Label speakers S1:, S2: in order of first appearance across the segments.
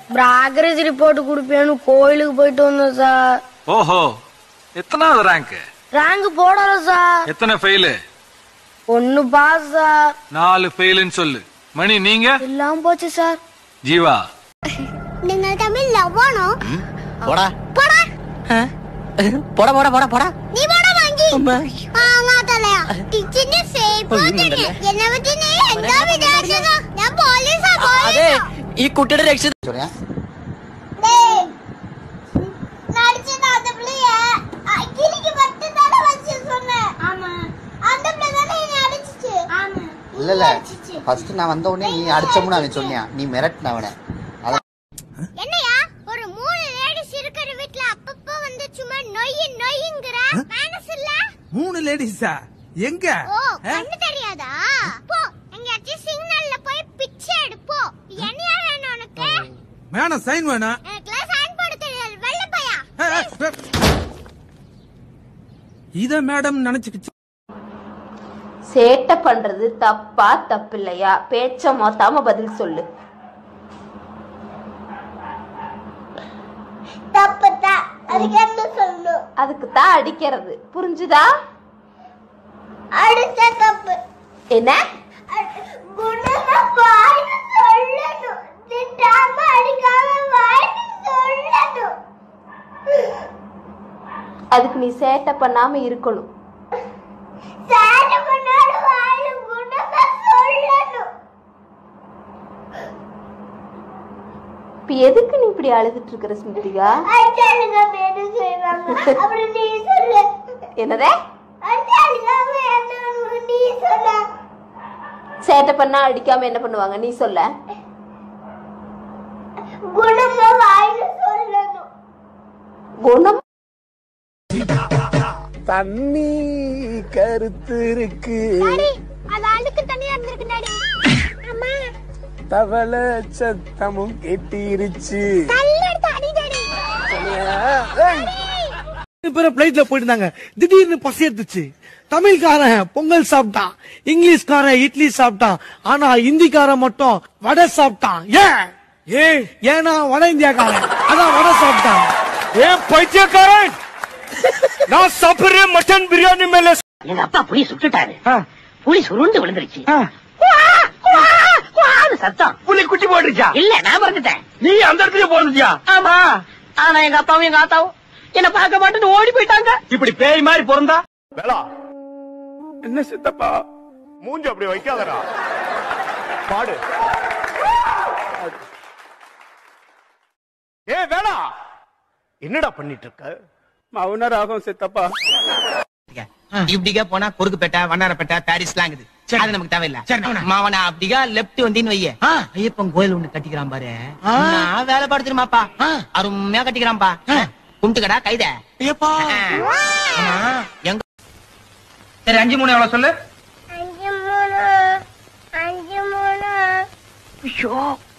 S1: Progress report கொடுப்பேன்னு கோயிலுக்கு போயிட்டு வந்தோம் சார்
S2: ஓஹோ எத்தனாவது ரேங்க்
S1: ரேங்க் போடல சார்
S2: எத்தனை ஃபெயிலு
S1: ஒன்னு பாஸ் சார்
S2: நாலு ஃபெயிலுன்னு சொல்லு மணி நீங்க
S1: இல்லாம போச்சு சார்
S2: ஜீவா
S3: നിങ്ങൾ തമ്മിൽ ലവാണോ
S4: போடா
S3: പോടാ
S4: போடா போடா போடா போடா
S3: നീ പോടാ വാങ്ങി വാങ്ങാത്തല്ലയാ ടീച്ചറിന്റെ സേഫ് എന്നെ പറ്റി നീ എന്താ വിചാരിച്ചത് ഞാൻ പോലീസാ
S4: അതെ
S3: പോലീസാ
S4: ഈ കുട്ടിയുടെ രക്ഷ
S5: சொல்றியா
S3: டேய், நடிச்சது அந்த பிள்ளைய அ, கிளிக்கு மட்டும் தானே வச்சு சொன்னேன் அந்த பிள்ளை தானே என்னை அடிச்சுச்சு
S5: இல்ல இல்ல ஃபர்ஸ்ட் நான் வந்த உடனே நீ அடிச்சோம்னு அவன் சொன்னியா நீ மிரட்டின அவனை அதான்
S3: என்னையா ஒரு மூணு லேடிஸ் இருக்கிற வீட்ல அப்பப்போ வந்து சும்மா நொய்யு நொய்யுங்கிற மேனஸ் இல்ல
S6: மூணு லேடிஸா எங்க
S3: ஓ கண்ணு தெரியாதா போ எங்கேயாச்சும் சிக்னல்ல போய் பிச்சை எடு போ என்னையா வேணும் உனக்கு
S6: வேணாம் சைன் வேணாம்
S3: எனக்குலாம் சைன் போட தெரியாது வெள்ள பையா
S6: ஏய், ஏய், ஏய். இத மேடம் நினைச்சுக்கிச்சு
S7: சேட்டை பண்றது தப்பா தப்பில்லையா பேச்ச மொத்தாம பதில் சொல்லு
S3: தப்பு தான் அதுக்கு என்ன சொல்லணும்
S7: அதுக்கு தான் அடிக்கிறது புரிஞ்சுதா
S3: அடுத்த தப்பு
S7: என்ன
S3: குணமா வாய்னு சொல்லணும் திட்டாம அடிக்காம வாய்னு சொல்லணும்
S7: அதுக்கு நீ சேட்டை பண்ணாம இருக்கணும்
S3: சேட்டை பண்ணாலும் வாயில குணமா சொல்லணும்
S7: இப்ப எதுக்கு நீ இப்படி அழுதுட்டு இருக்கிற ஸ்மிருதிகா
S3: அச்சாளுங்க வேணும் செய்வாங்க அப்புறம் நீ சொல்லு
S7: என்னதே
S3: அச்சாளுங்க வேணும் நீ சொல்ல
S7: சேட்டை பண்ணா அடிக்காம என்ன பண்ணுவாங்க நீ சொல்ல
S3: குணமா வாயில சொல்லணும்
S7: குணம்
S6: தண்ணி கருத்து இருக்கு
S3: அது அழுக்கு தண்ணியா இருந்திருக்கு டாடி அம்மா
S6: தவள சத்தமும் கெட்டிருச்சு
S3: கல்ல எடுத்து அடி டாடி
S8: பேர பிளைட்ல போயிட்டு இருந்தாங்க திடீர்னு பசி எடுத்துச்சு தமிழ்காரன் பொங்கல் சாப்பிட்டான் இங்கிலீஷ்காரன் இட்லி சாப்பிட்டான் ஆனா இந்திக்காரன் மட்டும் வடை சாப்பிட்டான் ஏன் ஏ ஏன்னா வட இந்தியாக்காரன் அதான் வடை சாப்பிட்டான் ஏன் பைத்தியக்காரன் நான் சாப்பிடுறேன் மட்டன் பிரியாணி மேல
S4: எங்க அப்பா புலி சுட்டுட்டாரு புலி சுருண்டு விழுந்துருச்சு குவா, குவா, குவான்னு சத்தம்
S8: புலி குட்டி போட்டுச்சா
S4: இல்ல நான் மறந்துட்டேன்
S8: நீ அந்த இடத்துல போனுச்சியா
S4: ஆமா ஆனா எங்க அப்பாவும் எங்க ஆத்தாவும் என்ன பார்க்க மாட்டேன்னு ஓடி போயிட்டாங்க
S8: இப்படி பேய் மாதிரி பிறந்தா வேளா என்ன சித்தப்பா மூஞ்சி அப்படி வைக்காதடா பாடு ஏ வேளா என்னடா பண்ணிட்டு இருக்க மௌன ராகம் சித்தப்பா
S4: இப்படிக்கா போனா குறுக்குப்பேட்டை வண்ணாரப்பேட்டை பாரிஸ்லாம் இருக்குது அது நமக்கு தேவையில்ல மாவன அப்படிக்கா லெப்ட் வந்தின்னு வைய ஐயப்பன் கோயில் ஒண்ணு கட்டிக்கிறான் பாரு நான் வேலை பாடு தெரியுமாப்பா அருமையா கட்டிக்கிறான்பா கும்பிட்டுக்கடா கைத எங்க சரி அஞ்சு மூணு எவ்வளவு சொல்லு
S3: அஞ்சு மூணு அஞ்சு மூணு ஐயோ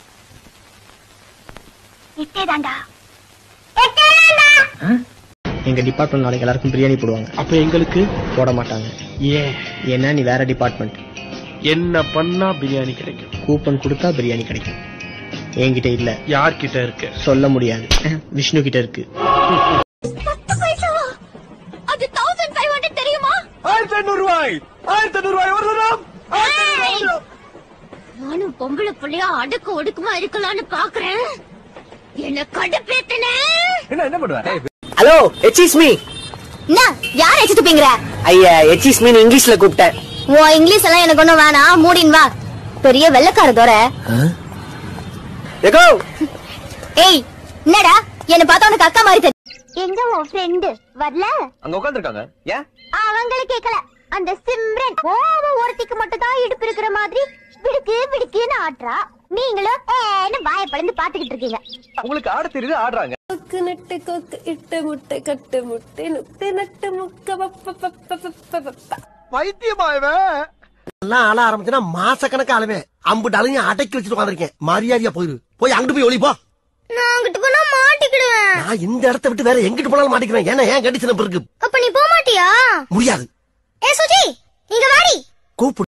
S3: எட்டேதாண்டா எட்டேதாண்டா
S9: எங்க டிபார்ட்மெண்ட் நாளைக்கு எல்லாருக்கும் பிரியாணி போடுவாங்க அப்ப எங்களுக்கு போட மாட்டாங்க ஏன் ஏன்னா நீ வேற டிபார்ட்மெண்ட்
S8: என்ன பண்ணா பிரியாணி கிடைக்கும்
S9: கூப்பன் கொடுத்தா பிரியாணி கிடைக்கும் என்கிட்ட இல்ல
S8: யார்கிட்ட இருக்கு
S9: சொல்ல முடியாது விஷ்ணு கிட்ட இருக்கு
S3: பத்து பைசாவா அது தௌசண்ட் ஃபைவ் ஹண்ட்ரட் தெரியுமா
S8: ஆயிரத்தி ஐநூறு ரூபாய் ஆயிரத்தி ஐநூறு ரூபாய் ஒரு தரம்
S3: நானும் பொம்பளை புள்ளையா அடுக்கு ஒடுக்குமா இருக்கலாம்னு பாக்குறேன் என்ன கடுப்பேத்தன
S8: என்ன என்ன பண்ணுவ
S4: ஹலோ எச்சிஸ் மீ
S3: என்ன யார் வச்சுட்டு போங்கிற
S4: ஐயா எச்சிஸ் மீன் இங்கிலீஷ்ல கூப்பிட்டேன்
S3: உன் இங்கிலீஷ் எல்லாம் எனக்கு ஒண்ணும் வேணாம் மூடின் வா பெரிய வெள்ளக்கார தோற
S4: எகோ
S3: ஏய் என்னடா என்ன பார்த்தா உனக்கு அக்கா மாதிரி தெரியும் எங்க உன் ஃப்ரெண்டு வரல
S8: அங்க உட்காந்துருக்காங்க ஏன்
S3: அவங்கள கேக்கல அந்த சிம்ரன் ஓவ ஒருத்திக்கு மட்டும் தான் இடுப்பு இருக்கிற மாதிரி விடுக்கு விடுக்குன்னு ஆட்றா நீங்களும் ஏன்னு வாயை பழந்து பாத்துக்கிட்டு இருக்கீங்க
S8: உங்களுக்கு ஆட தெரியுது ஆடுறாங்க
S1: கொக்கு நட்டு கொக்கு இட்டு முட்டை கட்டு முட்டை நுட்டு நட்டு முக்க
S8: பைத்தியமா இவன்
S10: எல்லாம் ஆள ஆரம்பிச்சுனா மாச கணக்கு ஆளுவேன் அம்புட்டு அலையும் அடக்கி வச்சுட்டு உட்காந்துருக்கேன் மரியாதையா போயிரு போய் அங்கிட்டு போய் ஒளிப்போ
S3: நான் அங்கிட்டு போனா மாட்டிக்கிடுவேன்
S10: நான் இந்த இடத்த விட்டு வேற எங்கிட்டு போனாலும் மாட்டிக்கிறேன் ஏன்னா ஏன் கண்டிஷன் இருக்கு
S3: அப்ப நீ போக மாட்டியா
S10: முடியாது
S3: ஏ சுஜி இங்க வாடி
S10: கூப்பிடு